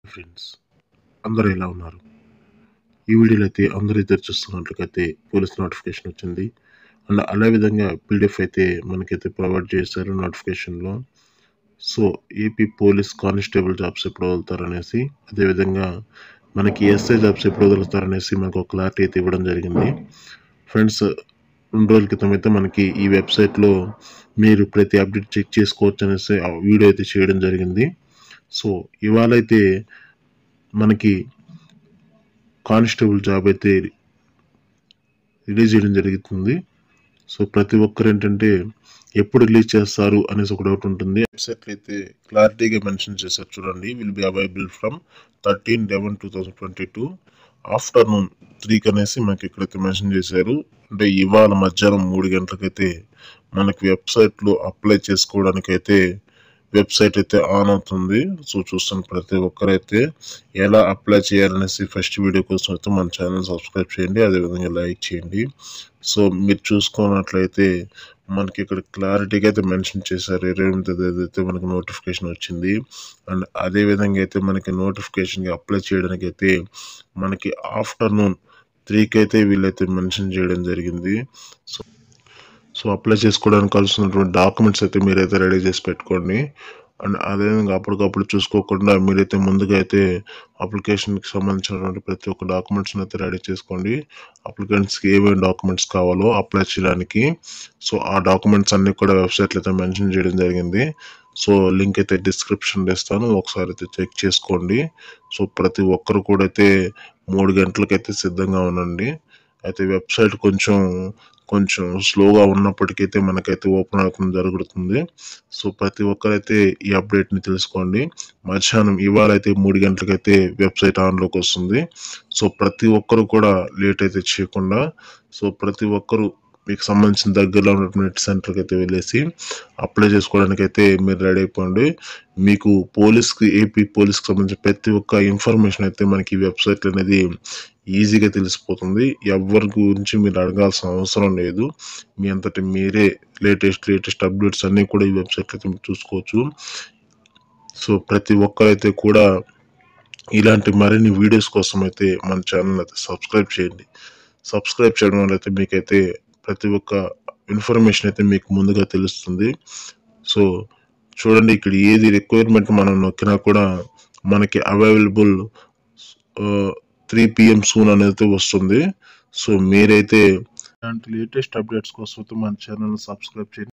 friends అందరూ ఎలా ఉన్నారు ఈ వీడియోలో అయితే అందరూ ఎదురు చూస్తున్నట్లయితే పోలీస్ నోటిఫికేషన్ వచ్చింది అండ్ అదే విధంగా పీడిఎఫ్ అయితే మనకైతే ప్రొవైడ్ చేశారు నోటిఫికేషన్లో so AP police constable jobs ఎప్పుడు వదులుతారనేసి అదేవిధంగా మనకి ఎస్ఐ జాబ్స్ ఎప్పుడు వదులుతారనేసి మనకు ఒక క్లారిటీ అయితే ఇవ్వడం జరిగింది ఫ్రెండ్స్ రెండు రోజుల క్రితం అయితే మనకి ఈ వెబ్సైట్లో మీరు ప్రతి అప్డేట్ చెక్ చేసుకోవచ్చు అనేసి ఆ వీడియో అయితే చేయడం జరిగింది సో ఇవాళ అయితే మనకి కానిస్టేబుల్ జాబ్ అయితే రిలీజ్ చేయడం జరుగుతుంది సో ప్రతి ఒక్కరు ఏంటంటే ఎప్పుడు రిలీజ్ చేస్తారు అనేసి ఒక డౌట్ ఉంటుంది వెబ్సైట్లో అయితే క్లారిటీగా మెన్షన్ చేశారు చూడండి will be available from thirteen eleven two thousand twenty two afternoon త్రీకి అనేసి మనకి ఇక్కడైతే మెన్షన్ చేశారు అంటే ఇవాళ మధ్యాహ్నం మూడు గంటలకైతే మనకి వెబ్సైట్లో అప్లై చేసుకోవడానికి అయితే వెబ్సైట్ అయితే ఆన్ అవుతుంది సో చూస్తున్న ప్రతి ఒక్కరైతే ఎలా అప్లై చేయాలనేసి ఫస్ట్ వీడియో కోసం అయితే మన ఛానల్ సబ్స్క్రైబ్ చేయండి అదేవిధంగా లైక్ చేయండి సో మీరు చూసుకున్నట్లయితే మనకి ఇక్కడ క్లారిటీగా అయితే మెన్షన్ చేశారు ఇరవై ఎనిమిది తేదీ అయితే మనకి నోటిఫికేషన్ వచ్చింది అండ్ అదే విధంగా అయితే మనకి నోటిఫికేషన్కి అప్లై చేయడానికి అయితే మనకి ఆఫ్టర్నూన్ త్రీకి అయితే వీళ్ళైతే మెన్షన్ చేయడం జరిగింది సో సో అప్లై చేసుకోవడానికి కావాల్సినటువంటి డాక్యుమెంట్స్ అయితే మీరైతే రెడీ చేసి పెట్టుకోండి అండ్ అదేవిధంగా అప్పటికప్పుడు చూసుకోకుండా మీరైతే ముందుగా అయితే అప్లికేషన్కి సంబంధించినటువంటి ప్రతి ఒక్క డాక్యుమెంట్స్ని అయితే రెడీ చేసుకోండి అప్లికెంట్స్కి ఏమేమి డాక్యుమెంట్స్ కావాలో అప్లై చేయడానికి సో ఆ డాక్యుమెంట్స్ అన్నీ కూడా వెబ్సైట్లో అయితే మెన్షన్ చేయడం జరిగింది సో లింక్ అయితే డిస్క్రిప్షన్లో ఇస్తాను ఒకసారి అయితే చెక్ చేసుకోండి సో ప్రతి ఒక్కరు కూడా అయితే మూడు గంటలకైతే సిద్ధంగా ఉండండి అయితే వెబ్సైట్ కొంచెం కొంచెం స్లోగా ఉన్నప్పటికైతే మనకైతే ఓపెన్ అవ్వడం జరుగుతుంది సో ప్రతి ఒక్కరైతే ఈ అప్డేట్ని తెలుసుకోండి మధ్యాహ్నం ఇవాళ అయితే మూడు గంటలకైతే వెబ్సైట్ ఆన్లోకి వస్తుంది సో ప్రతి ఒక్కరు కూడా లేట్ అయితే చేయకుండా సో ప్రతి ఒక్కరు మీకు సంబంధించిన దగ్గరలో ఉన్నటువంటి సెంటర్కి అయితే వెళ్ళేసి అప్లై చేసుకోవడానికి అయితే మీరు రెడీ అయిపోండి మీకు పోలీస్కి ఏపీ పోలీస్కి సంబంధించిన ప్రతి ఒక్క ఇన్ఫర్మేషన్ అయితే మనకి ఈ వెబ్సైట్ అనేది ఈజీగా తెలిసిపోతుంది ఎవరి గురించి మీరు అడగాల్సిన అవసరం లేదు మీ అంతటి మీరే లేటెస్ట్ లేటెస్ట్ అప్డేట్స్ అన్నీ కూడా ఈ వెబ్సైట్లో అయితే మీరు చూసుకోవచ్చు సో ప్రతి ఒక్కరైతే కూడా ఇలాంటి మరిన్ని వీడియోస్ కోసం అయితే మన ఛానల్ అయితే సబ్స్క్రైబ్ చేయండి సబ్స్క్రైబ్ చేయడం వల్ల అయితే మీకైతే ప్రతి ఒక్క ఇన్ఫర్మేషన్ అయితే మీకు ముందుగా తెలుస్తుంది సో చూడండి ఇక్కడ ఏది రిక్వైర్మెంట్ మనం నొక్కినా కూడా మనకి అవైలబుల్ త్రీ పిఎం సూన్ అనేది వస్తుంది సో మీరైతే ఇలాంటి లేటెస్ట్ అప్డేట్స్ కోసం అయితే మన ఛానల్ సబ్స్క్రైబ్ చేయండి